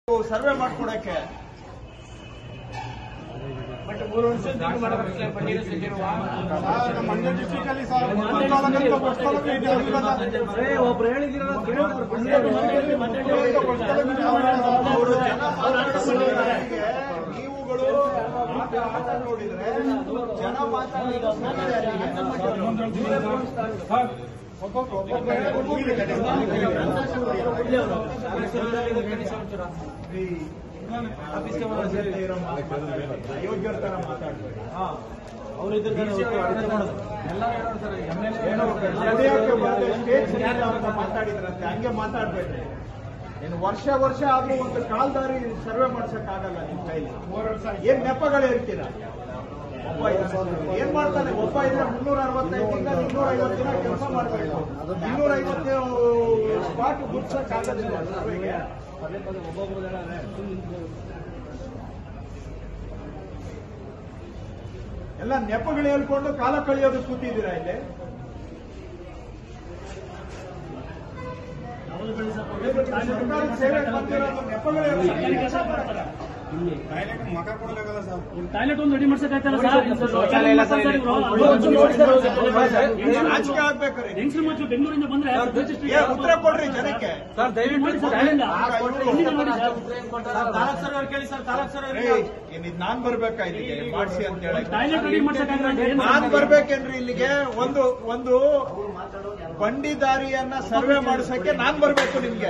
Survey ಮಾಡ್ಕೊಡಕ್ಕೆ but ಮೂರು ವರ್ಷ ದುಡ್ಡು ಮಾಡಬೇಕು ಸರ್ ಪನ್ನೀರು ಸಿಕ್ಕಿರುವ ನಮ್ಮ ಮಂಡ್ಯ ಡಿಸ್ಟ್ರಿಕ್ಟ್ ಅಲ್ಲಿ ಸರ್ ಮುಪ್ಪತ್ತು ತಾಲೂಕಲ್ಲಿ ಬಸ್ ತಾಲೂಕು ಇದೆ ಅಲ್ಲಿಂದ ಒಬ್ರು ಹೇಳಿದಿರಲ್ಲ ಅವರು ಜನ ಮಾತಾಡೋದಕ್ಕೆ ನೀವುಗಳು ಮಾತಾಡೋದು ನೋಡಿದ್ರೆ ಜನ ಮಾತಾಡೋದು ಅಯೋಗ್ಯರ ತರ ಮಾತಾಡ್ಬೇಡಿ ಏನೋ ನಡೆಯಕ್ಕೆ ಬರದೆ ಸ್ಟೇಜ್ ಸರಿಯಿಲ್ಲ ಅಂತ ಮಾತಾಡಿದ್ರಂತೆ ಹಂಗೆ ಮಾತಾಡ್ಬೇಡ್ರಿ ಏನು ವರ್ಷ ವರ್ಷ ಆದ್ರೂ ಒಂದು ಕಾಲ್ದಾರಿ ಸರ್ವೆ ಮಾಡ್ಸಕ್ ಆಗಲ್ಲ ನಿಮ್ ಕೈಲಿ ಏನ್ ನೆಪಗಳು ಇರ್ತೀರಾ ಒಬ್ಬ ಇದ್ದಾನೆ. ಏನ್ ಮಾಡ್ತಾನೆ ಒಬ್ಬ ಇದ್ರೆ ಮುನ್ನೂರ ಅರವತ್ತೈದು ದಿನ ಇನ್ನೂರ ಐವತ್ತು ದಿನ ಕೆಲಸ ಮಾಡ್ಬೇಕು ಇನ್ನೂರ ಐವತ್ತು ಸ್ಪಾಟ್ ಗುಡ್ಸಕ್ ಆಗೋದಿಲ್ಲ ಸರ್ವೆಗೆ ಎಲ್ಲ ನೆಪಗಳು ಹೇಳ್ಕೊಂಡು ಕಾಲ ಕಳೆಯೋದು ಕೂತಿದ್ದೀರಾ ಇಲ್ಲಿ ಸರ್ಕಾರಿ ಸೇವೆ ಬಂದಿರೋದು ನೆಪಗಳು ಹೇಳ್ಕೊಂಡು ಕೆಲಸ ಮಾಡ್ತಾರೆ. ಮಕ ಕೊಡಲಾಗಲ್ಲ ಸರ್ ಟಾಯ್ಲೆಟ್ ಒಂದು ರೆಡಿ ಮಾಡ್ಸಕ್ಕಾಯ್ತಲ್ಲ ಸರ್ ಶೌಚಾಲಯ ಇಲ್ಲ ಸರ್ ಇಲ್ಲಿ. ನಾಚಿಕೆ ಆಗ್ಬೇಕ್ರಿ ಹೆಂಗ್ಸ್ರು ಮಕ್ಕಳು ಬೆಂಗಳೂರಿಂದ ಬಂದ್ರೆ ಏ, ಉತ್ತರ ಕೊಡ್ರಿ ಜನಕ್ಕೆ ಸರ್ ದಯವಿಟ್ಟು ಮಾಡಿ ಸರ್ ಟಾಯ್ಲೆಟ್ ಇಲ್ಲಿಂದ ನೋಡಿ ಸರ್ ತಾಲೂಕ್ ಸರ್ ಅವ್ರು ಕೇಳಿ ಸರ್ ತಾಲೂಕ್ ಸರ್ ಏ, ಏನಿದ್ ನಾನ್ ಬರ್ಬೇಕಾ ಇಲ್ಲಿಗೆ ಮಾಡ್ಸಿ ಅಂತ ಹೇಳಕ್ ಟಾಯ್ಲೆಟ್ ರೆಡಿ ಮಾಡ್ಸಕ್ಕಾಗಲ್ಲ ಏನ್ ನಾನ್ ಬರ್ಬೇಕೇನ್ರಿ ಇಲ್ಲಿಗೆ ಒಂದು ಒಂದು ಬಂಡಿ ದಾರಿಯನ್ನ ಸರ್ವೆ ಮಾಡ್ಸಕ್ಕೆ ನಾನ್ ಬರ್ಬೇಕು ನಿಮ್ಗೆ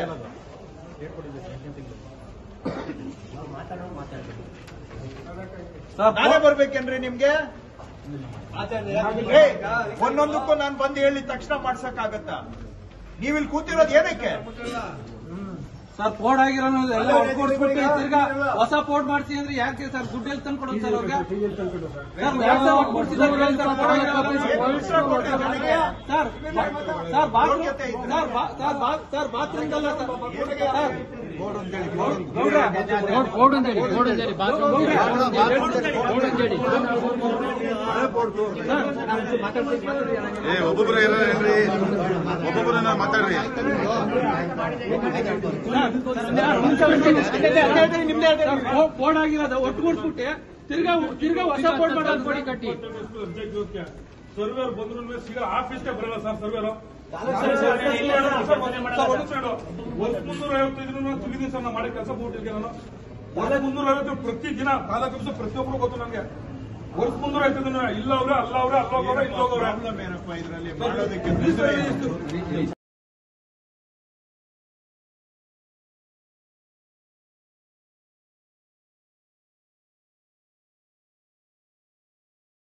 ನಾನೇ ಬರ್ಬೇಕೇನ್ರಿ ನಿಮ್ಗೆ ಏ, ಒಂದೊಂದಕ್ಕೂ ನಾನ್ ಬಂದು ಹೇಳಿದ ತಕ್ಷಣ ಮಾಡ್ಸಕ್ ಆಗತ್ತಾ ನೀವಿಲ್ಲಿ ಕೂತಿರೋದು ಏನಕ್ಕೆ ಸರ್ ಪೋರ್ಡ್ ಆಗಿರೋ ಎಲ್ಲ ಒಟ್ಕೊಡ್ಸ್ಬಿಟ್ಟು ತಿರ್ಗಾ ಹೊಸ ಪೋರ್ಡ್ ಮಾಡ್ಸಿ ಅಂದ್ರೆ ಯಾಕೆ ಸರ್ ದುಡ್ಡು ಎಲ್ಲಿ ತಂದು ಕೊಡೋದು ಸರ್ ಅವ್ರಿಗೆ ಸರ್ ಯಾಕೆ ಸರ್ ಒಟ್ಕೊಡ್ಸಿದ್ದಾರೆ ಹೇಳಿ ಸರ್ ಪೋರ್ಡ್ ಆಗಿರೋ ಉತ್ತರ ಕೊಡ್ರಿ ನನಗೆ. ಸರ್ ಸರ್ ಬಾತ್ರೂಮ್ ಯೋಗ್ಯತೆ ಇದ್ರೆ. ಸರ್ ಬಾ- ಸರ್ ಬಾ- ಸರ್ ಬಾತ್ರೂಮ್ ಅಲ್ಲ ಸರ್ ಸರ್ ಏ ಒಬ್ಬೊಬ್ರು ಏನ್ರಿ ಒಬ್ಬೊಬ್ರು ಮಾತಾಡ್ರಿ ಪೋರ್ಡ್ ಆಗಿರೋದು ಒಟ್ಟುಗೂಡ್ಸ್ಬಿಟ್ಟು ತಿರ್ಗಾ ತಿರ್ಗಾ ಹೊಸ ಪೋರ್ಡ್ ಮಾಡೋದು ಕೊಡಿ ಕಟ್ಟಿ ಸರ್ವೇರ್ ಬಂದ್ರು ಸಿಗ ಆಫೀಸ್ಗೆ ಬರಲ್ಲ ಸರ್ ಸರ್ವೇರು ಮುನ್ನೂರ ಐವತ್ತೈದು ತಿಳಿದೀನಿ ಸರ್ ನಾವು ಮಾಡಿ ಕೆಲಸ ಬಿಟ್ಟಿದ್ದೆ ನಾನು ವರ್ಷ ಮುನ್ನೂರ ಐವತ್ತು ಪ್ರತಿ ದಿನ ತಾಲೂಕು ಪ್ರತಿಯೊಬ್ಬರು ಗೊತ್ತು ನನಗೆ ವರ್ಷ ಮುನ್ನೂರ ಐವತ್ತೈದು ಇಲ್ಲ ಅವ್ರೆ ಅಲ್ಲ ಅವ್ರೆ ಅಲ್ಲ ಹೋಗವ್ರೆ ಇಲ್ಲ ಹೋಗವ್ರೆ ಪ್ರಾಬ್ಲಮ್ ಏನಪ್ಪ ಇದರಲ್ಲಿ ಮಾಡೋದಕ್ಕೆ